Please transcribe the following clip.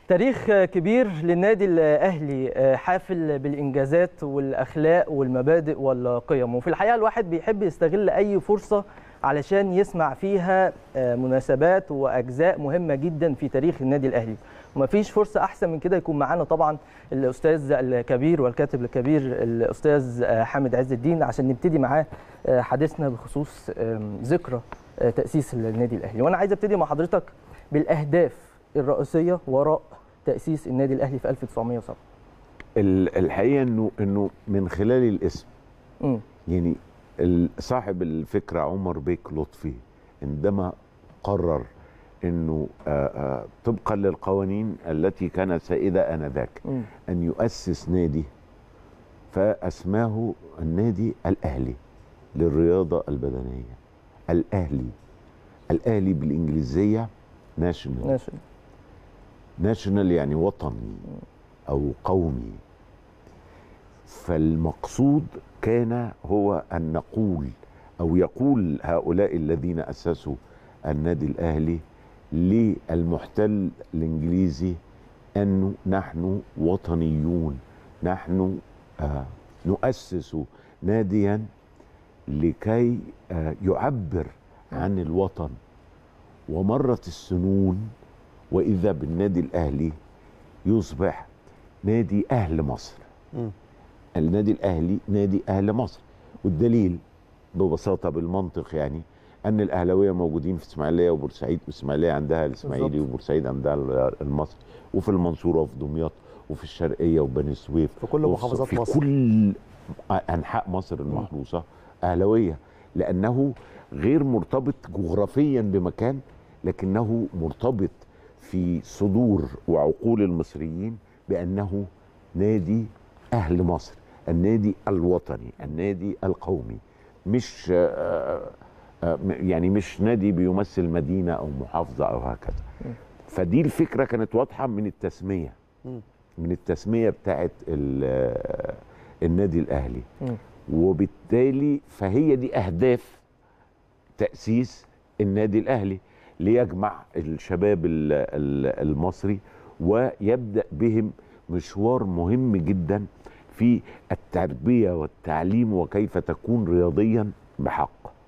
تاريخ كبير للنادي الاهلي حافل بالانجازات والاخلاق والمبادئ والقيم وفي الحقيقه الواحد بيحب يستغل اي فرصه علشان يسمع فيها مناسبات واجزاء مهمه جدا في تاريخ النادي الاهلي ومفيش فرصه احسن من كده يكون معانا طبعا الاستاذ الكبير والكاتب الكبير الاستاذ حامد عز الدين عشان نبتدي معاه حديثنا بخصوص ذكرى تاسيس النادي الاهلي وانا عايز ابتدي مع حضرتك بالاهداف الرئيسيه وراء تاسيس النادي الاهلي في 1907 الحقيقه انه انه من خلال الاسم م. يعني صاحب الفكره عمر بيك لطفي عندما قرر انه آآ آآ طبقا للقوانين التي كانت سائده انذاك م. ان يؤسس نادي فاسماه النادي الاهلي للرياضه البدنيه الاهلي الاهلي بالانجليزيه ناشونال ماشي ناشونال يعني وطني او قومي فالمقصود كان هو ان نقول او يقول هؤلاء الذين اسسوا النادي الاهلي للمحتل الانجليزي انه نحن وطنيون نحن آه نؤسس ناديا لكي آه يعبر عن الوطن ومرت السنون واذا بالنادي الاهلي يصبح نادي اهل مصر م. النادي الاهلي نادي اهل مصر والدليل ببساطه بالمنطق يعني ان الاهلاويه موجودين في اسماعيليه وبورسعيد واسماعيليه عندها الاسماعيلي بالظبط. وبورسعيد عندها المصري وفي المنصوره وفي دمياط وفي الشرقيه وبني سويف في كل وفي- محافظات في مصر. كل انحاء مصر المحروسه اهلاويه لانه غير مرتبط جغرافيا بمكان لكنه مرتبط في صدور وعقول المصريين بانه نادي اهل مصر النادي الوطني النادي القومي مش آه، آه، يعني مش نادي بيمثل مدينه او محافظه او هكذا فدي الفكره كانت واضحه من التسميه مم. من التسميه بتاعت ال- آه، النادي الاهلي مم. وبالتالي فهي دي اهداف تاسيس النادي الاهلي ليجمع الشباب ال- ال- المصري ويبدا بهم مشوار مهم جدا في التربيه والتعليم وكيف تكون رياضيا بحق